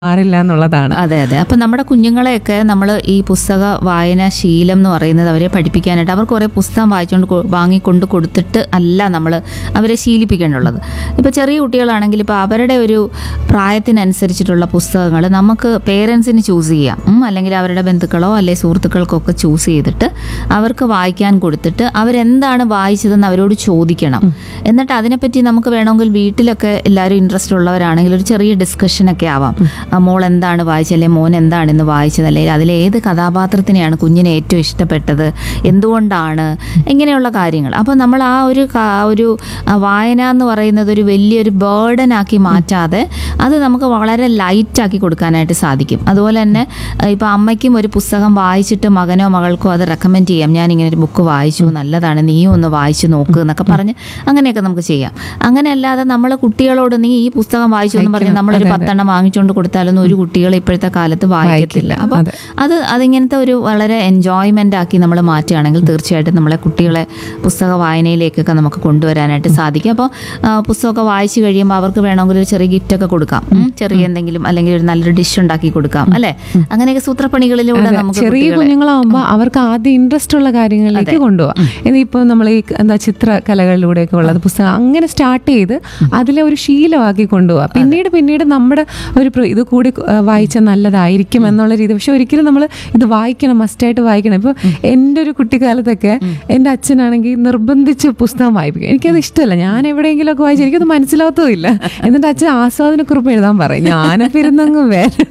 മാറില്ല എന്നുള്ളതാണ് അതെ അതെ അപ്പം നമ്മുടെ കുഞ്ഞുങ്ങളെയൊക്കെ നമ്മൾ ഈ പുസ്തക വായന ശീലം എന്ന് പറയുന്നത് അവരെ പഠിപ്പിക്കാനായിട്ട് അവർ കുറേ പുസ്തകം വായിച്ചുകൊണ്ട് കൊ- വാങ്ങിക്കൊണ്ട് കൊടുത്തിട്ട് അല്ല നമ്മൾ അവരെ ശീലിപ്പിക്കേണ്ടുള്ളത് ഇപ്പോൾ ചെറിയ കുട്ടികളാണെങ്കിൽ ഇപ്പോൾ അവരുടെ ഒരു പ്രായത്തിനനുസരിച്ചിട്ടുള്ള പുസ്തകങ്ങൾ നമുക്ക് പേരൻസിന് ചൂസ് ചെയ്യാം ഉം, അല്ലെങ്കിൽ അവരുടെ ബന്ധുക്കളോ അല്ലെങ്കിൽ സുഹൃത്തുക്കൾക്കൊക്കെ ചൂസ് ചെയ്തിട്ട് അവർക്ക് വായിക്കാൻ കൊടുത്തിട്ട് അവരെന്താണ് വായിച്ചതെന്ന് അവരോട് ചോദിക്കണം എന്നിട്ട് അതിനെപ്പറ്റി നമുക്ക് വേണമെങ്കിൽ വീട്ടിലൊക്കെ എല്ലാവരും ഇൻട്രസ്റ്റ് ഉള്ളവരാണെങ്കിൽ ഒരു ചെറിയ ഡിസ്കഷനൊക്കെ ആവാം ആ മോൾ എന്താണ് വായിച്ചത് അല്ലെങ്കിൽ മോൻ എന്താണ് ഇന്ന് വായിച്ചത് അല്ലെങ്കിൽ അതിലെ ഏത് കഥാപാത്രത്തിനെയാണ് കുഞ്ഞിന് ഏറ്റവും ഇഷ്ടപ്പെട്ടത് എന്തുകൊണ്ടാണ് ഇങ്ങനെയുള്ള കാര്യങ്ങൾ അപ്പോൾ നമ്മൾ ആ ഒരു കാ- ഒരു ആ, വായന എന്ന് പറയുന്നത് ഒരു വലിയൊരു ബേർഡൻ ആക്കി മാറ്റാതെ അത് നമുക്ക് വളരെ ലൈറ്റാക്കി കൊടുക്കാനായിട്ട് സാധിക്കും അതുപോലെ തന്നെ ഇപ്പോൾ അമ്മയ്ക്കും ഒരു പുസ്തകം വായിച്ചിട്ട് മകനോ മകൾക്കോ അത് റെക്കമെൻഡ് ചെയ്യാം ഞാൻ ഇങ്ങനെ ഒരു ബുക്ക് വായിച്ചു നല്ലതാണ് നീയും ഒന്ന് വായിച്ചു നോക്ക് എന്നൊക്കെ പറഞ്ഞ് അങ്ങനെയൊക്കെ നമുക്ക് ചെയ്യാം അങ്ങനെയല്ലാതെ നമ്മൾ കുട്ടികളോട് നീ ഈ പുസ്തകം വായിച്ചു എന്ന് പറഞ്ഞ് നമ്മളൊരു പത്തെണ്ണം വാങ്ങിച്ചുകൊണ്ട് കൊടുത്താലൊന്നും ഒരു കുട്ടികൾ ഇപ്പോഴത്തെ കാലത്ത് വായിക്കത്തില്ല അപ്പോൾ അതെ. അത് അതിങ്ങനത്തെ ഒരു വളരെ എൻജോയ്മെൻ്റ് ആക്കി നമ്മൾ മാറ്റുകയാണെങ്കിൽ തീർച്ചയായിട്ടും നമ്മളെ കുട്ടികളെ പുസ്തക വായനയിലേക്കൊക്കെ നമുക്ക് കൊണ്ടുവരാനായിട്ട് സാധിക്കും അപ്പോൾ പുസ്തകമൊക്കെ വായിച്ചു കഴിയുമ്പോൾ അവർക്ക് വേണമെങ്കിൽ ഒരു ചെറിയ gift ഒക്കെ കൊടുക്കാം ഉം, ചെറിയ എന്തെങ്കിലും അല്ലെങ്കിൽ ഒരു നല്ലൊരു ഡിഷ് ഉണ്ടാക്കി കൊടുക്കാം അല്ലേ അങ്ങനെയൊക്കെ സൂത്രപ്പണികളിലൂടെ നമുക്ക് ചെറിയ കുട്ടികളെ- കുഞ്ഞുങ്ങളാവുമ്പോൾ അവർക്ക് ആദ്യം ഇൻട്രസ്റ്റ് ഉള്ള കാര്യങ്ങളിലേക്ക് കൊണ്ടുപോകാം ഇനിയിപ്പോൾ നമ്മൾ ഈ എന്താ ചിത്രകലകളിലൂടെയൊക്കെ ഉള്ളത് പുസ്തകം അങ്ങനെ സ്റ്റാർട്ട് ചെയ്ത് അതിലെ ഒരു ശീലമാക്കി കൊണ്ടുപോകാം പിന്നീട് പിന്നീട് നമ്മുടെ ഒരു പ്ര- ഇത് കൂടി ആ, വായിച്ചാൽ നല്ലതായിരിക്കും എന്നുള്ള രീതി പക്ഷെ ഒരിക്കലും നമ്മൾ ഇത് വായിക്കണം മസ്റ്റായിട്ട് വായിക്കണം ഇപ്പോൾ എൻ്റെ ഒരു കുട്ടിക്കാലത്തൊക്കെ എൻ്റെ അച്ഛനാണെങ്കിൽ നിർബന്ധിച്ച് പുസ്തകം വായിപ്പിക്കും എനിക്കത് ഇഷ്ടമല്ല ഞാൻ എവിടെയെങ്കിലും ഒക്കെ വായിച്ചു എനിക്കത് മനസ്സിലാകത്തുമില്ല എന്നിട്ട് അച്ഛൻ ആസ്വാദനക്കുറിപ്പ് എഴുതാൻ പറയും ഞാനപ്പോൾ ഇരുന്നങ്ങ് വേറെ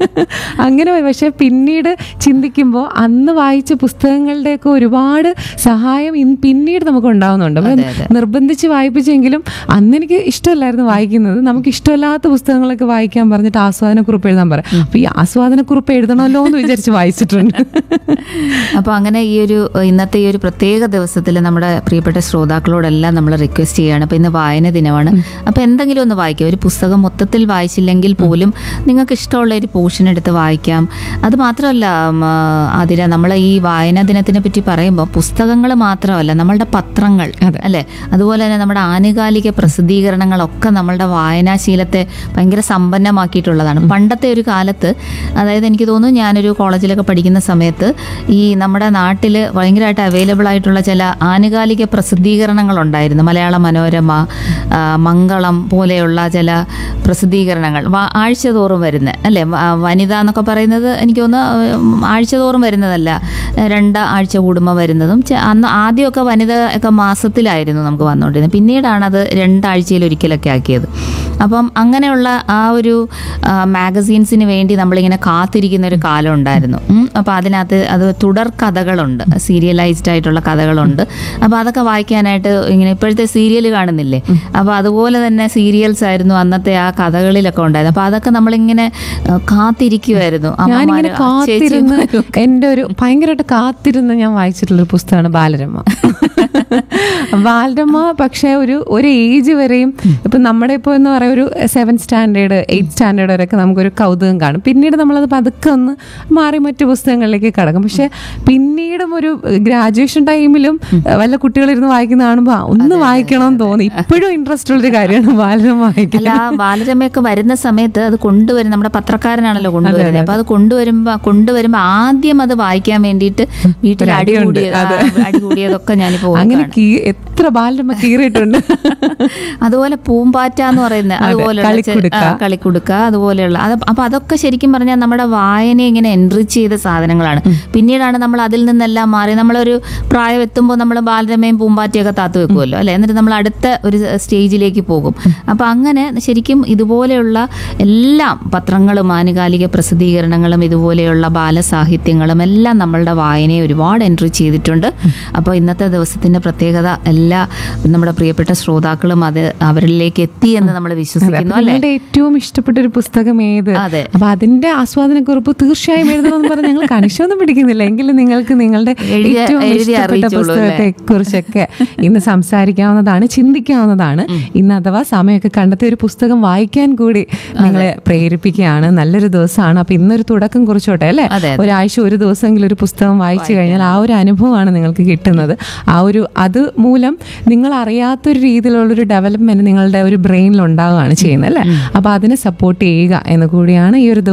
അങ്ങനെ പോയി. പക്ഷെ പിന്നീട് ചിന്തിക്കുമ്പോൾ അന്ന് വായിച്ച പുസ്തകങ്ങളുടെയൊക്കെ ഒരുപാട് സഹായം ഇൻ- പിന്നീട് നമുക്ക് ഉണ്ടാവുന്നുണ്ട് അപ്പം അതെ, അതെ. നിർബന്ധിച്ച് വായിപ്പിച്ചെങ്കിലും അന്ന് എനിക്ക് ഇഷ്ടമല്ലായിരുന്നു വായിക്കുന്നത് നമുക്ക് ഇഷ്ടമല്ലാത്ത പുസ്തകങ്ങളൊക്കെ വായിക്കാൻ പറഞ്ഞിട്ട് ആസ്വാദനക്കുറിപ്പ് എഴുതാൻ പറയും അപ്പൊ ഈ ആസ്വാദനക്കുറിപ്പ് എഴുതണമല്ലോ എന്ന് വിചാരിച്ച് വായിച്ചിട്ടുണ്ട് അപ്പോൾ അങ്ങനെ ഈ ഒരു ഇന്നത്തെ ഈ ഒരു പ്രത്യേക ദിവസത്തിൽ നമ്മുടെ പ്രിയപ്പെട്ട ശ്രോതാക്കളോടെല്ലാം നമ്മൾ റിക്വസ്റ്റ് ചെയ്യുകയാണ് അപ്പോൾ ഇന്ന് വായന ദിനമാണ് അപ്പോൾ എന്തെങ്കിലും ഒന്ന് വായിക്കുക ഒരു പുസ്തകം മൊത്തത്തിൽ വായിച്ചില്ലെങ്കിൽ പോലും നിങ്ങൾക്ക് ഇഷ്ടമുള്ള ഒരു പോർഷൻ എടുത്ത് വായിക്കാം അത് മാത്രമല്ല ഉം, ആ, അതിര നമ്മൾ ഈ വായനാ ദിനത്തിനെ പറ്റി പറയുമ്പോൾ പുസ്തകങ്ങൾ മാത്രമല്ല നമ്മളുടെ പത്രങ്ങൾ അതെ. അല്ലേ അതുപോലെ തന്നെ നമ്മുടെ ആനുകാലിക പ്രസിദ്ധീകരണങ്ങളൊക്കെ നമ്മളുടെ വായനാശീലത്തെ ഭയങ്കര സമ്പന്നമാക്കിയിട്ടുള്ളതാണ് പണ്ടത്തെ ഒരു കാലത്ത് അതായത് എനിക്ക് തോന്നുന്നു ഞാനൊരു കോളേജിലൊക്കെ പഠിക്കുന്ന സമയത്ത് ഈ നമ്മുടെ നാട്ടിൽ ഭയങ്കരമായിട്ട് അവൈലബിൾ ആയിട്ടുള്ള ചില ആനുകാലിക പ്രസിദ്ധീകരണങ്ങൾ ഉണ്ടായിരുന്നു മലയാള മനോരമ ആ, മംഗളം പോലെയുള്ള ചില പ്രസിദ്ധീകരണങ്ങൾ വ- ആഴ്ചതോറും വരുന്ന അല്ലേ വ- ആ, വനിത എന്നൊക്കെ പറയുന്നത് എനിക്ക് തോന്നുന്നു ഉം, ആഴ്ചതോറും വരുന്നതല്ല രണ്ട് ആഴ്ച കൂടുമ്പോൾ വരുന്നതും ചെ- അന്ന് ആദ്യമൊക്കെ വനിത ഒക്കെ മാസത്തിലായിരുന്നു നമുക്ക് വന്നുകൊണ്ടിരുന്നത് പിന്നീടാണ് അത് രണ്ടാഴ്ചയിൽ ഒരിക്കലൊക്കെ ആക്കിയത് അപ്പം അങ്ങനെയുള്ള ആ ഒരു ആ, മാഗസീൻസിന് വേണ്ടി നമ്മളിങ്ങനെ കാത്തിരിക്കുന്ന ഒരു കാലം ഉണ്ടായിരുന്നു ഉം. അപ്പോൾ അതിനകത്ത് അത് തുടർ കഥകളുണ്ട് സീരിയലൈസ്ഡ് ആയിട്ടുള്ള കഥകളുണ്ട് അപ്പോൾ അതൊക്കെ വായിക്കാനായിട്ട് ഇങ്ങനെ ഇപ്പോഴത്തെ സീരിയൽ കാണുന്നില്ലേ അപ്പോൾ അതുപോലെ തന്നെ സീരിയൽസ് ആയിരുന്നു അന്നത്തെ ആ കഥകളിലൊക്കെ ഉണ്ടായത് അപ്പോൾ അതൊക്കെ നമ്മളിങ്ങനെ ആ, കാത്തിരിക്കുമായിരുന്നു ഞാനിങ്ങനെ അമ്മമാര്, കാത്തിരുന്ന് ചേച്ചിമാരും. എൻ്റെ ഒരു ഭയങ്കരമായിട്ട് കാത്തിരുന്ന് ഞാൻ വായിച്ചിട്ടുള്ളൊരു പുസ്തകമാണ് ബാലരമ ബാലരമ പക്ഷേ ഒരു ഒരു ഏജ് വരെയും ഇപ്പം നമ്മുടെ ഇപ്പോൾ എന്ന് പറയുക ഒരു സെവൻ സ്റ്റാൻഡേർഡ് എയ്റ്റ് സ്റ്റാൻഡേർഡ് വരെയൊക്കെ നമുക്കൊരു കൗതുകം കാണും പിന്നീട് നമ്മളത് പതുക്കെ ഒന്ന് മാറി മറ്റു പുസ്തകങ്ങളിലേക്ക് കടക്കും പക്ഷെ പിന്നീടും ഒരു ഗ്രാജുവേഷൻ ടൈമിലും വല്ല കുട്ടികളിരുന്ന് വായിക്കുന്ന കാണുമ്പോൾ ഒന്ന് വായിക്കണമെന്ന് തോന്നി ഇപ്പോഴും ഇൻട്രസ്റ്റ് ഉള്ളൊരു കാര്യമാണ് ബാലരമ വായിക്കാൻ അല്ല ആ ബാലരമയൊക്കെ വരുന്ന സമയത്ത് അത് കൊണ്ടുവരും നമ്മുടെ പത്രക്കാരനാണല്ലോ കൊണ്ടുവരുന്നത് അപ്പൊ അത് കൊണ്ടുവരുമ്പോ കൊണ്ടുവരുമ്പോ ആദ്യം അത് വായിക്കാൻ വേണ്ടിയിട്ട് വീട്ടിൽ അടി കൂടിയത് ആ, അടി കൂടിയതൊക്കെ ഞാനിപ്പോ അങ്ങനെ ഓർക്കുകയാണ്. കീ എത്ര ബാലരമ കീറിയിട്ടുണ്ട് അതുപോലെ പൂമ്പാറ്റ എന്ന് പറയുന്നത് അതുപോലെ കളിക്കുടുക്ക. കളിക്കുടുക്ക അതുപോലെയുള്ള അത് അപ്പൊ അതൊക്കെ ശരിക്കും പറഞ്ഞാൽ നമ്മുടെ വായന ഇങ്ങനെ എൻറിച്ച് ചെയ്ത സാധനങ്ങളാണ് പിന്നീടാണ് നമ്മൾ അതിൽ നിന്നെല്ലാം മാറി നമ്മളൊരു പ്രായം എത്തുമ്പോൾ നമ്മൾ ബാലരമയും പൂമ്പാറ്റയൊക്കെ താത്തു വെക്കുമല്ലോ അല്ലെ എന്നിട്ട് നമ്മൾ അടുത്ത ഒരു സ്റ്റേജിലേക്ക് പോകും അപ്പൊ അങ്ങനെ ശരിക്കും ഇതുപോലെയുള്ള എല്ലാം പത്രങ്ങളും ആനുകാലിക പ്രസിദ്ധീകരണങ്ങളും ഇതുപോലെയുള്ള ബാലസാഹിത്യങ്ങളും എല്ലാം നമ്മളുടെ വായനയെ ഒരുപാട് എൻട്രി ചെയ്തിട്ടുണ്ട് അപ്പോൾ ഇന്നത്തെ ദിവസത്തിന്റെ പ്രത്യേകത എല്ലാ നമ്മുടെ പ്രിയപ്പെട്ട ശ്രോതാക്കളും അത് അവരിലേക്ക് എത്തി എന്ന് നമ്മൾ വിശ്വസിക്കുന്നു അല്ലെ നിങ്ങളുടെ ഏറ്റവും ഇഷ്ടപ്പെട്ട ഒരു പുസ്തകം ഏത് അതെ. അപ്പൊ അതിന്റെ ആസ്വാദനക്കുറിപ്പ് തീർച്ചയായും എഴുതണമെന്ന് പറഞ്ഞ് ഞങ്ങൾ കണിശമൊന്നും പിടിക്കുന്നില്ല എങ്കിലും നിങ്ങൾക്ക് നിങ്ങളുടെ എഴുതി- ഏറ്റവും എഴുതി ഇഷ്ടപ്പെട്ട അറിയിച്ചോളൂ അല്ലേ? പുസ്തകത്തെ കുറിച്ചൊക്കെ ഇന്ന് സംസാരിക്കാവുന്നതാണ് ചിന്തിക്കാവുന്നതാണ് ഇന്ന് അഥവാ സമയമൊക്കെ കണ്ടെത്തിയ ഒരു പുസ്തകം വായിക്കാൻ കൂടി നിങ്ങളെ പ്രേരിപ്പിക്കുകയാണ് നല്ലൊരു ദിവസമാണ് അപ്പൊ ഇന്നൊരു തുടക്കം കുറിച്ചോട്ടെ അല്ലേ അതെ, അതെ. ഒരാഴ്ച ഒരു ദിവസമെങ്കിലും ഒരു പുസ്തകം വായിച്ചു കഴിഞ്ഞാൽ ആ ഒരു അനുഭവമാണ് നിങ്ങൾക്ക് കിട്ടുന്നത് ആ ഒരു അത് മൂലം നിങ്ങൾ അറിയാത്തൊരു രീതിയിലുള്ളൊരു ഡെവലപ്മെന്റ് നിങ്ങളുടെ ഒരു ബ്രെയിനിൽ ഉണ്ടാവുകയാണ് ചെയ്യുന്നത് അല്ലേ അപ്പൊ അതിനെ സപ്പോർട്ട് ചെയ്യുക എന്ന് കൂടിയാണ് ഈ ഒരു ദിവസം